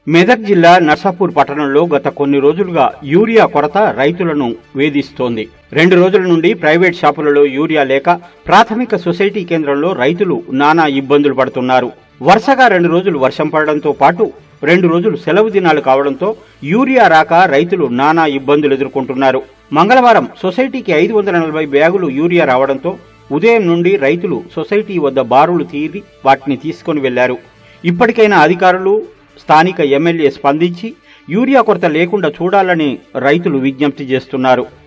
మెదక్ జిల్లా నర్సాపూర్ పట్టణంలో గత కొన్ని రోజులుగా యూరియా కొరత రైతులను వేధిస్తోంది రెండు రోజుల నుండి ప్రైవేట్ షాపులలో యూరియా లేక ప్రాథమిక సొసైటీ కేంద్రంలో రైతులు నానా ఇబ్బందులు పడుతున్నారు వరుసగా రెండు రోజులు వర్షం పడడంతో పాటు రెండు రోజులు సెలవు దినాలు కావడంతో యూరియా రాక రైతులు నానా ఇబ్బందులు ఎదుర్కొంటున్నారు మంగళవారం సొసైటీకి ఐదు వందల నలభై బ్యాగులు యూరియా రావడంతో ఉదయం నుండి రైతులు సొసైటీ వద్ద బారులు తీరి వాటిని తీసుకొని వెళ్లారు ఇప్పటికైనా అధికారులు స్థానిక ఎమ్మెల్యే స్పందించి యూరియా కొరత లేకుండా చూడాలని రైతులు విజ్ఞప్తి చేస్తున్నారు